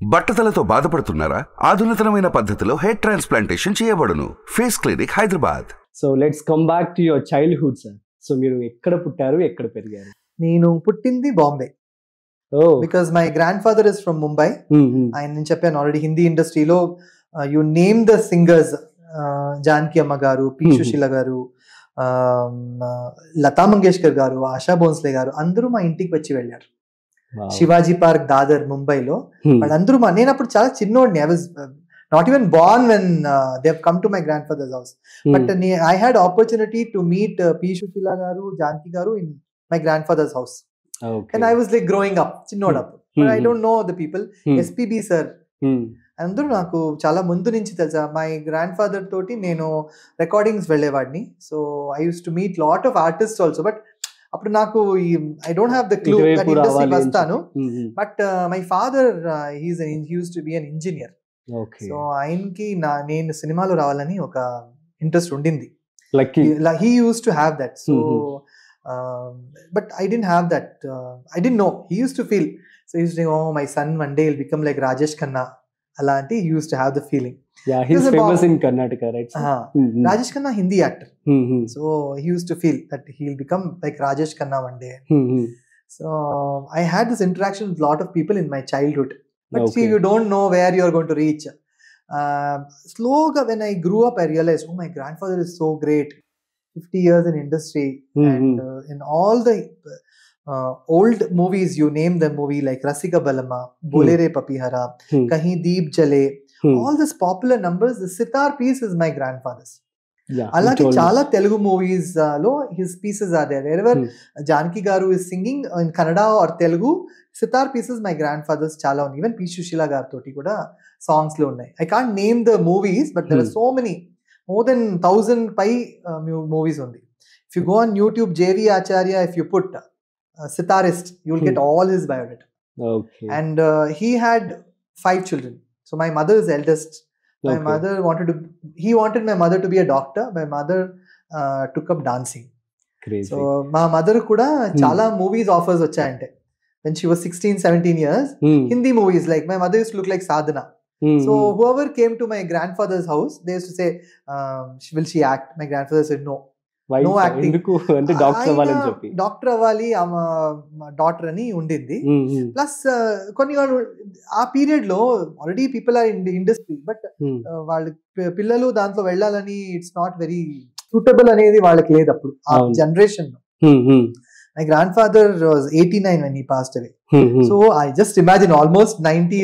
బట్టతలతో బాధపడుతున్నారా ఆధునితనమైన పద్ధతిలో హెయిర్ ట్రాన్స్ప్లాంటేషన్ చేయబడును face clinic Hyderabad so let's come back to your childhood sir so మీరు ఎక్కడ పుట్టారు ఎక్కడ పెరిగారు నేను పుట్టింది Bombay oh because my grandfather is from Mumbai ఆయన నేను చెప్పాను ఆల్రెడీ హిందీ ఇండస్ట్రీలో you name the singers Janaki అమ్మ గారు పి Mhm. సుశీల గారు ఆ, లతా మంగేష్కర్ గారు ఆశా భోన్స్లే గారు అందరూ మా ఇంటికి వచ్చి వెళ్ళారు శివాజీ పార్క్ దాదర్ ముంబైలో వాళ్ళందరూ మా నేను అప్పుడు చాలా చిన్నోడిని I was not even born when they come to my grandfather's house but I had opportunity to meet P Susheela గారు జానకి గారు in my grandfather's house and I was like growing up చిన్నోడు అప్పుడు I don't know the people SPB sir అందరూ నాకు చాలా ముందు నుంచి తెలుసా మై గ్రాండ్ ఫాదర్ తోటి నేను రికార్డింగ్స్ వెళ్ళేవాడిని so I use to meet lot of artist also but అప్పుడు నాకు I don't have the clue ఇటువైపు రావాలి అని వస్తాను but my father he's use to be an engineer okay so ఆయనకి నా నేను సినిమాలో రావాలని ఒక ఇంట్రెస్ట్ ఉండింది lucky he use to have that so but I didn't have that I didn't know he use to feel so use to oh my son one day will become like Rajesh Khanna అలాంటి use to have the feeling yeah he's He's a famous bomb. In Karnataka right Rajesh Khanna Hindi actor so he use to feel that he will become like Rajesh Khanna one day so I had this interaction with lot of people in my childhood but see Okay. You don't know where you're going to reach స్లోగా when I grew up I realise oh my grandfather is so great fifty years in industry and uh, in all the uh, old movies you name the movie like rasika balama bolere papihara kahin deep jale all these popular numbers the sitar piece is my grandfather's అలాగే చాలా Telugu movies లో his pieces are there ever Hmm. Janaki గారు is singing in Kannada or Telugu sitar pieces my grandfather's చాలా ఉన్నాయి even P Susheela గారితో కూడా songs లో ఉన్నాయి I can't name the movies but there are Hmm. So many more than thousand పై movies ఉంది if you go on YouTube JV Acharya if you put sitarist you will get all his biodata okay and uh, he had five children so my mother is eldest my mother wanted to he wanted my mother to be a doctor my mother uh, took up dancing so మా mother కూడా చాలా movies offers వచ్చాయంటే when she was 16 17 years hindi movies like my mother used to look like sadhana so whoever came to my grandfather's house they used to say um, will she act my grandfather said no no acting. ఎందుకు అంటే doctor అవ్వాలని చెప్పి doctor అవ్వాలి ఆమె doctor అని ఉండింది Hmm, hmm, plus కొన్ని వాళ్ళు ఆ పీరియడ్ లో already people are in industry but hmm. వాళ్ళ పి- పిల్లలు దాంట్లో వెళ్ళాలని ఇట్స్ నాట్ వెరీ సూటబుల్ అనేది వాళ్ళకి లేదు అప్పుడు ఆ అవును. Generation Hmm, hmm, my grandfather was eighty nine when he passed away hmm, hmm. So I just imagine almost ninety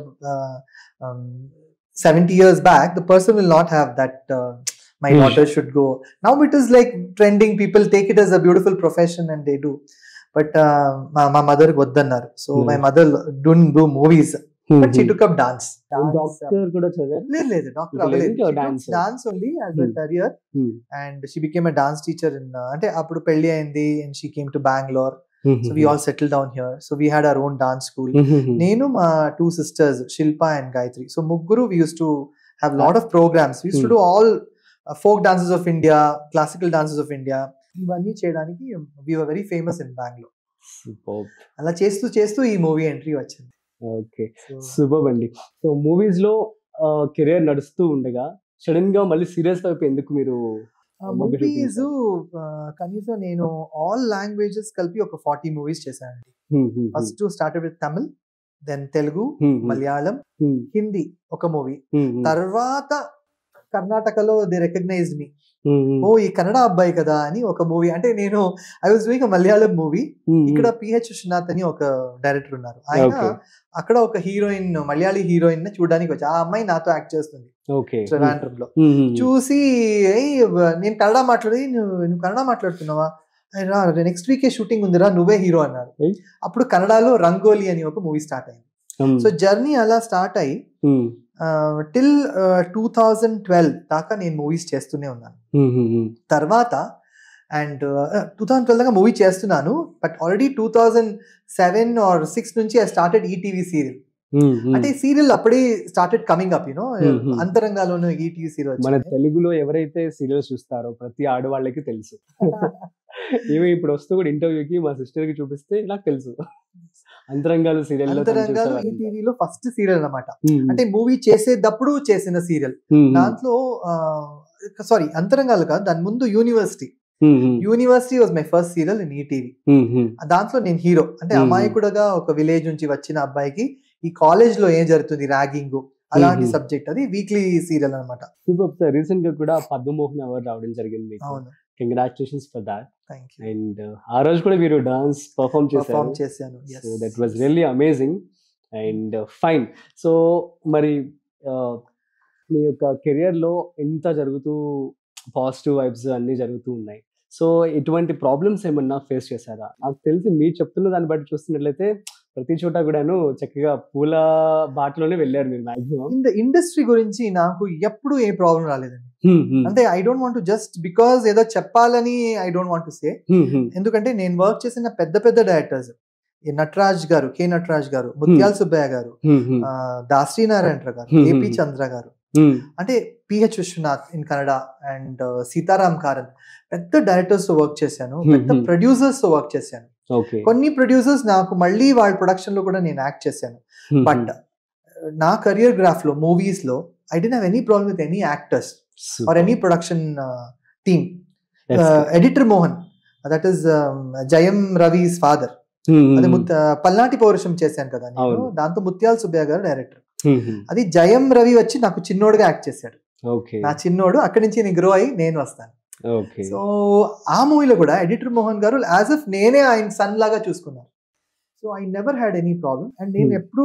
seventy years back the person will not have that my Hmm. Daughter should go now it is like trending people take it as a beautiful profession and they do but మా మా mother వద్దన్నారు so my Hmm. Mother don't do movies Hmm, but she hmm. Took up dance doctor కూడా చదివారు లేదు లేదు doctor ఇంకా లేదు, ఇంకా అవ్వలేదు dance. Dance only as a Hmm. Career Hmm. And she became a dance teacher in అంటే అప్పుడు పెళ్లి అయింది and she came to Bangalore Hmm, so hmm, we all settle down here so we had our own dance school hmm, hmm, hmm. నేను మా two sisters Shilpa and Gayatri so ముగ్గురు we use to have lot of programmes use to Hmm. Do all folk dances of India classical dances of India ఇవన్నీ చేయడానికి we were very famous in Bangalore Superb. అలా చేస్తూ చేస్తూ ఈ movie entry వచ్చింది okay So, super అండి so movies లో career నడుస్తూ ఉండగా సడన్ గా మళ్ళీ సీరియస్ వైపు ఎందుకు మీరు ఆ మొగ్గు మూవీస్ చూపించారు? కనీసం నేను ఆల్ లాంగ్వేజెస్ కలిపి ఒక ఫార్టీ మూవీస్ చేశానండి Hmm, hmm, hmm. First started with Tamil then Telugu Hmm, hmm, Malayalam hmm, Hindi ఒక మూవీ hmm, hmm. తర్వాత కర్ణాటకలో they recognised me Hmm, hmm. ఓ ఈ కన్నడ అబ్బాయి కదా అని ఒక మూవీ అంటే నేను I was doing Malayalam movie Hmm, hmm. ఇక్కడ పిహెచ్ విశ్వనాథ్ అని ఒక డైరెక్టర్ ఉన్నారు ఆయన Okay. అక్కడ ఒక హీరోయిన్ మలయాళీ హీరోయిన్ చూడడానికి వచ్చి ఆ అమ్మాయి నాతో యాక్ట్ చేస్తుంది ఓకే ట్రివాండ్రంలో Hmm, hmm, hmm. చూసి "ఏయ్, నేను కన్నడ మాట్లాడి నువ్వు నువ్వు కన్నడ మాట్లాడుతున్నావా "అయ్ రా నెక్స్ట్ వీకే షూటింగ్ ఉందిరా నువ్వే హీరో అన్నారు ఏయ్. అప్పుడు కన్నడలో రంగోలి అని ఒక మూవీ స్టార్ట్ అయింది Hmm, సో జర్నీ అలా స్టార్ట్ అయ్యి hmm, till two thousand twelve దాకా నేను మూవీస్ చేస్తూనే ఉన్నాను hmm, hmm, hmm. తర్వాత అండ్ టూ థౌజండ్ ట్వెల్వ్ దాకా మూవీ చేస్తున్నాను but already two thousand seven or six నుంచి I started ETV serial Hmm, hmm. అంటే సీరియల్ అప్పుడే started coming up you know Hmm, hmm. అంతరంగాలోను ఈటీవీ సీరియల్ మన తెలుగులో ఎవరైతే సీరియల్స్ చూస్తారో ప్రతి ఆడవాళ్ళకి తెలుసు ఈమె ఇప్పుడు వస్తూ కూడా ఇంటర్వ్యూకి మా సిస్టర్ కి చూపిస్తే నాకు తెలుసు అంతరంగాలు సీరియల్ అంతరంగాలు ఈ టీవీలో ఫస్ట్ సీరియల్ అన్నమాట అంటే మూవీ చేసేటప్పుడు చేసిన సీరియల్ దాంట్లో సారీ అంతరంగాలు కాదు దాని ముందు university university was my first serial in ETV దాంట్లో నేను హీరో అంటే Hmm. అమాయకుడుగా ఒక విలేజ్ నుంచి వచ్చిన అబ్బాయికి ఈ కాలేజ్ లో ఏం జరుగుతుంది ర్యాగింగ్ అలాంటి Hmm. సబ్జెక్ట్ అది వీక్లీ సీరియల్ అన్నమాట సూపర్ సార్ రీసెంట్ గా కూడా పద్మమోహన్ అవార్డు రావడం జరిగింది అవును congratulations for that thank you and ఆ రోజు కూడా మీరు డాన్స్ పర్ఫామ్ పర్ఫామ్ చేశారు చేశాను Yes. So that was really amazing and fine so మరి uh, మీ యొక్క కెరియర్ లో ఎంత జరుగుతూ పాజిటివ్ వైబ్స్ అన్ని జరుగుతూ ఉన్నాయి సో ఇటువంటి ప్రాబ్లమ్స్ ఏమన్నా ఫేస్ చేశారా నాకు తెలిసి మీరు చెప్తున్న దాన్ని బట్టి చూస్తున్నట్లయితే ప్రతి చోట కూడాను చక్కగా పూల బాటలోనే వెళ్ళారు మీరు మాక్సిమం ఇన్ ద ఇండస్ట్రీ గురించి నాకు ఎప్పుడు ఏ ప్రాబ్లం రాలేదండి అంటే I don't want just because ఏదో చెప్పాలని ఐ డోంట్ వాంట్ సే ఎందుకంటే నేను వర్క్ చేసిన పెద్ద పెద్ద డైరెక్టర్స్ నటరాజ్ గారు కే నటరాజ్ గారు ముత్యాల సుబ్బయ్య గారు ఆ, దాసరి నారాయణ గారు Hmm, AP hmm. Chandra garu అంటే P H Vishwanath in Kannada and Sitaram Karanth పెద్ద డైరెక్టర్స్ తో వర్క్ చేశాను Hmm, పెద్ద hmm. ప్రొడ్యూసర్స్ తో వర్క్ చేశాను ఓకే కొన్ని ప్రొడ్యూసర్స్ నాకు మళ్ళీ వాళ్ళ ప్రొడక్షన్ లో కూడా నేను యాక్ట్ చేశాను బట్ నా కెరియర్ గ్రాఫ్ లో మూవీస్ లో I didn't have any problem with any actors or any production team editor Mohan that is Jayam Ravi's father అది ముత్- పల్నాటి పౌరుషం చేశాను కదా నేను అవును. దాంతో ముత్యాల సుబ్బయ్య గారు డైరెక్టర్ అది జయం రవి వచ్చి నాకు చిన్నోడుగా యాక్ట్ చేశాడు ఓకే నా చిన్నోడు అక్కడి నుంచి నేను గ్రో అయ్యి నేను వస్తాను ఓకే సో ఆ మూవీలో కూడా ఎడిటర్ మోహన్ గారు యాజ్ అఫ్ నేనే ఆయన సన్ లాగా చూసుకున్నాను so I never had any problem and నేను Hmm. ఎప్పుడు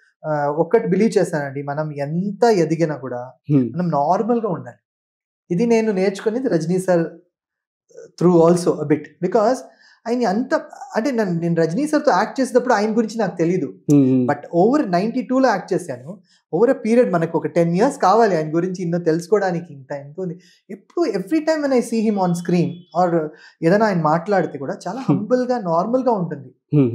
ఒక్కటి బిలీవ్ చేశానండి మనం ఎంత ఎదిగినా కూడా మనం నార్మల్ గా ఉండాలి ఇది నేను నేర్చుకునేది Rajini sir through also bit because ఆయన అంత అంటే నన్ను నేను రజనీ సార్తో యాక్ట్ చేసేటప్పుడు ఆయన గురించి నాకు తెలియదు బట్ ఓవర్ నైన్టీ టూలో యాక్ట్ చేశాను ఓవర్ ఎ పీరియడ్ మనకు ఒక టెన్ ఇయర్స్ కావాలి ఆయన గురించి ఇన్నో తెలుసుకోవడానికి ఇంత ఎంతో ఉంది ఎప్పుడు every time I see him on screen or ఏదైనా ఆయన మాట్లాడితే కూడా చాలా Hmm. హంబుల్ గా నార్మల్ గా ఉంటుంది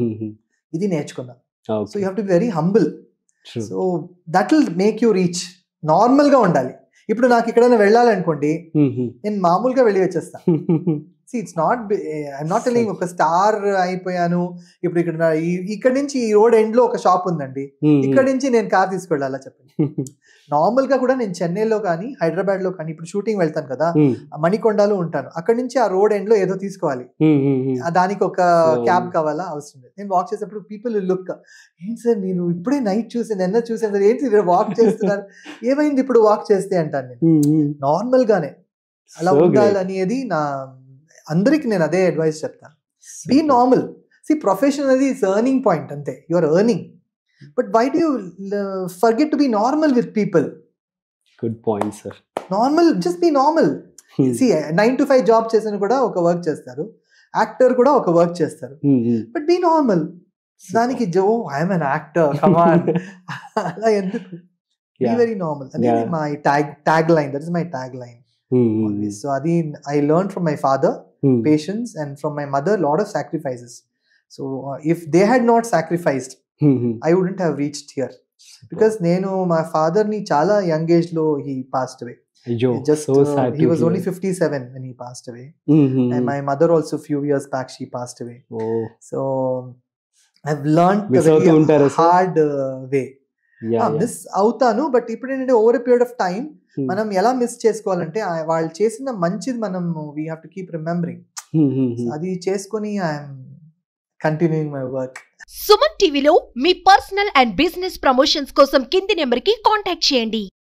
ఇది నేర్చుకున్నా so you have to be very humble so that will make you reach normal గా ఉండాలి ఇప్పుడు నాకు ఎక్కడైనా వెళ్ళాలనుకోండి నేను మామూలుగా వెళ్ళి వచ్చేస్తా see it's not I'm not telling ఒక స్టార్ అయిపోయాను ఇప్పుడు ఇక్కడ నా- ఈ- ఇక్కడ నుంచి ఈ రోడ్ ఎండ్ లో ఒక షాప్ ఉందండి ఇక్కడ నుంచి నేను కార్ తీసుకెళ్ళాలా చెప్పండి నార్మల్ గా కూడా నేను చెన్నైలో కానీ హైదరాబాద్ లో కానీ ఇప్పుడు షూటింగ్ వెళ్తాను కదా ఆ మణికొండలో ఉంటాను అక్కడ నుంచి ఆ రోడ్ ఎండ్ లో ఏదో తీసుకోవాలి ఆ దానికి ఒక So- క్యాబ్ కావాలా అవసరం లేదు నేను వాక్ చేసేటప్పుడు పీపుల్ లుక్ ఏంటి సార్ నేను ఇప్పుడే నైట్ చూసాను నిన్న చూసాను సార్ ఏంటి వాక్ చేస్తున్నారు ఏమైంది ఇప్పుడు వాక్ చేస్తే అంటాను నేను నార్మల్ గానే అలా So great. ఉండాలి అనేది నా అందరికి నేను అదే అడ్వైస్ చెప్తాను బీ నార్మల్ సి ప్రొఫెషన్ అనేది ఇస్ ఎర్నింగ్ పాయింట్ అంతే you are earning but why do forget to be normal with people good point sir normal just be normal see nine to five job చేసిన కూడా ఒక work చేస్తారు actor కూడా ఒక work చేస్తారు but be normal దానికి జో I'm an actor come on అలా ఎందుకు బీ వెరీ నార్మల్ అనేది Yeah. My tag tag line that is my tag line so అది I learn from my father patience and from my mother lot of sacrifices so uh, if they had not sacrificed i wouldn't have reached here because నేను మా father ని చాలా young age లో he passed away అయ్యో just so uh, sad he to was hear. only 57 when he passed away Mhm. and my mother also few years back she passed away Oh, so i've learned Miss the అవుతూ ఉంటారా very sir? hard uh, way yeah, yeah. Miss అవుతాను but ఇప్పుడు ఏంటంటే over period of time Hmm. మనం ఎలా miss చేసుకోవాలంటే ఆ- వాళ్ళు చేసిన మంచిది మనం we have to keep remembering Hmm, hmm, hmm. అది చేసుకొని I'm continuing my work Suman టీవీలో మీ పర్సనల్ అండ్ బిజినెస్ ప్రమోషన్స్ కోసం కింది నెంబర్కి కాంటాక్ట్ చేయండి